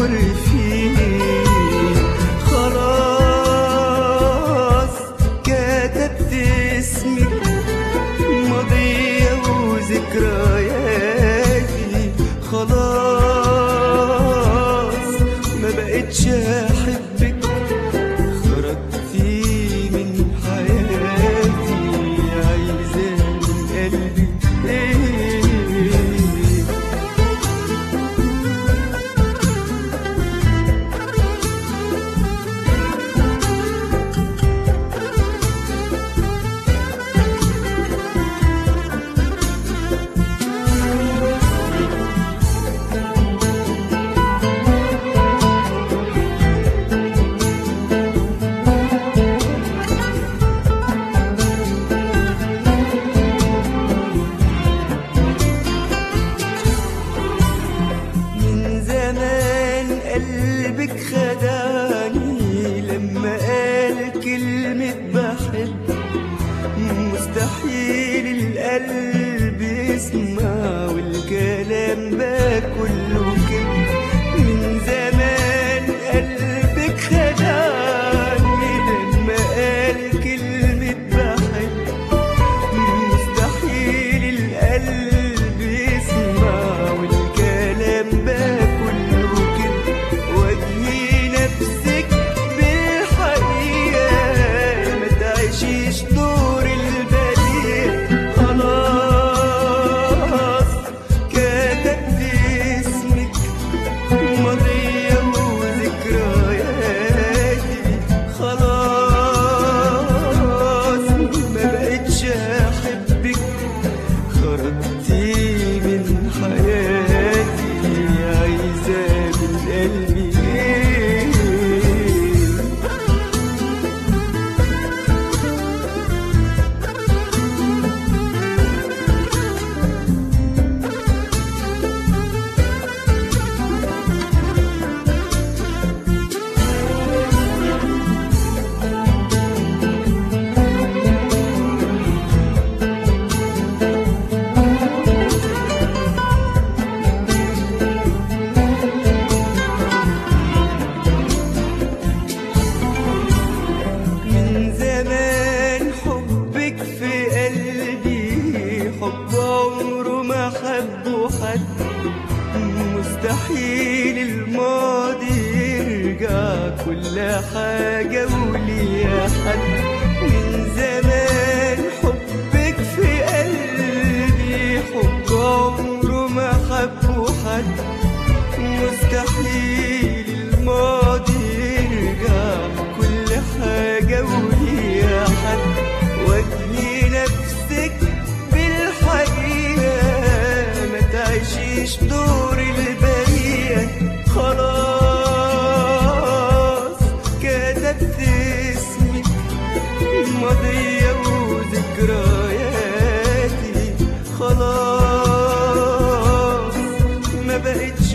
بفكر فيه خلاص كتبت اسمك ماضية وذكرياتي خلاص ما بقتش احبك خرجتي من حياتي عايزة من قلبي ايه من زمان قلبك خدعني لما قال كلمة بحب مستحيل القلب يسمع والكلام بقى كله كده من زمان قلبك خدعني لما قال كلمة بحب مستحيل القلب يسمع والكلام بقى كله كده واجهي نفسك بالحقيقة ما تعيشيش دور البديع خلاص كتبت اسمك ماضية وذكرياتي خلاص ما بقتش احبك خرجتي من حياتي عايزة من قلبي ايه من زمان حبك في قلبي حب عمره ما حبه حد مستحيل الماضي يرجع كل حاجة وليها حد من زمان حبك في قلبي حب عمره ما حبه حد مستحيل الماضي يرجع كل حاجة وليها حد واجهي نفسك بالحقيقة ما تعيشيش دور البرية خلاص كتبت اسمك ماضية وذكرياتي خلاص ما بقتش